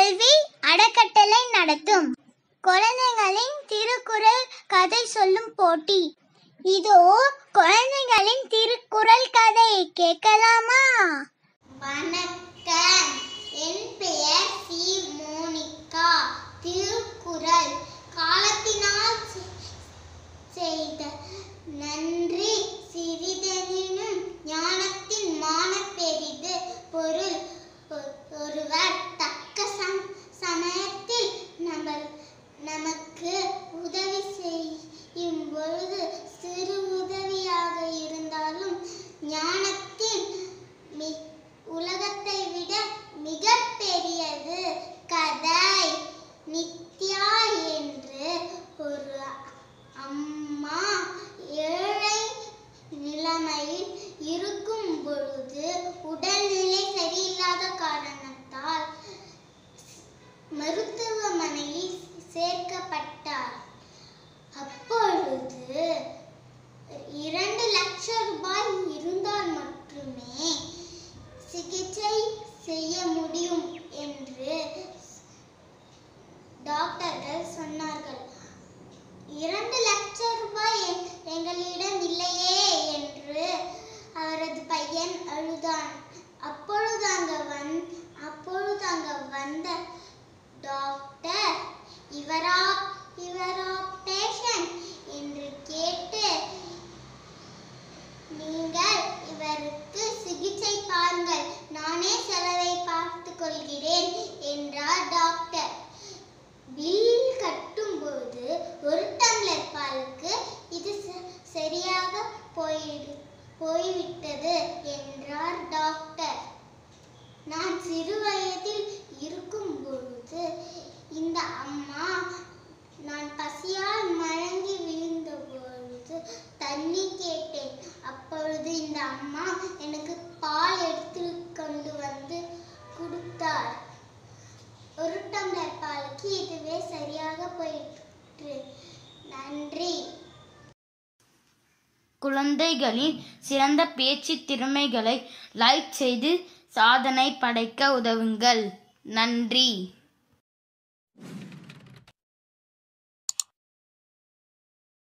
கல்வி அறக்கட்டளை நடத்தும் குழந்தைகளின் திருக்குறள் கதை சொல்லும் போட்டி இதோ குழந்தைகளின் திருக்குறள் கதை கேட்கலாமா வணக்கம் என் பெயர் சி மோனிகா திருக்குறள் காலத்தினால் செ- செய்த நன்றி சிறிதெனினும் ஞானத்தின் மான பெரிது பொருள் ஒ- ஒருவர் தக்க சம் சமயத்தில் நம்ம நமக்கு உதவி செய்யும் பொழுது சிறு உதவியாக இருந்தாலும் ஞானத்தின் மி- உலகத்தை விட மிக பெரியது கதை நித்யா என்று ஒரு அம்மா ஏழை நிலைமையில் இருக்கும் பொழுது உடல்நிலை சரியில்லாத காரணத்தால் மருத்துவமனையில் சேர்க்கப்பட்டார் அப்பொழுது இரண்டு லட்சம் ரூபாய் இருந்தால் மட்டுமே சிகிச்சை செய்ய முடியும் என்று டாக்டர்கள் சொன்னார்கள் இரண்டு லட்சம் ரூபாய் எ- எங்களிடம் இல்லையே என்று அவரது பையன் அழுதான் அப்பொழுது அங்க வந் அப்பொழுது அங்க வந்த டாக்டர் இவரா இவரா பேஷண்ட் என்று கேட்டு நீங்கள் இவருக்கு சிகிச்சை பாருங்கள் நானே செலவை பார்த்துக் கொள்கிறேன் என்றார் டாக்டர் பில் கட்டும்போது ஒரு டம்ளர் பாலுக்கு இது ச- சரியாக போயிடு போய்விட்டது என்றார் டாக்டர் நான் சிறு வயதில் இருக்கும் பொழுது இந்த அம்மா நான் பசியால் மயங்கி விழுந்த பொழுது தண்ணி கேட்டேன் அப்பொழுது இந்த அம்மா எனக்கு பால் எடுத்து கொண்டு வந்து கொடுத்தார் ஒரு டம்ளர் பாலுக்கு இதுவே சரியாக போயிற்று நன்றி குழந்தைகளின் சிறந்த பேச்சு திறமைகளை லைக் செய்து சாதனை படைக்க உதவுங்கள் நன்றி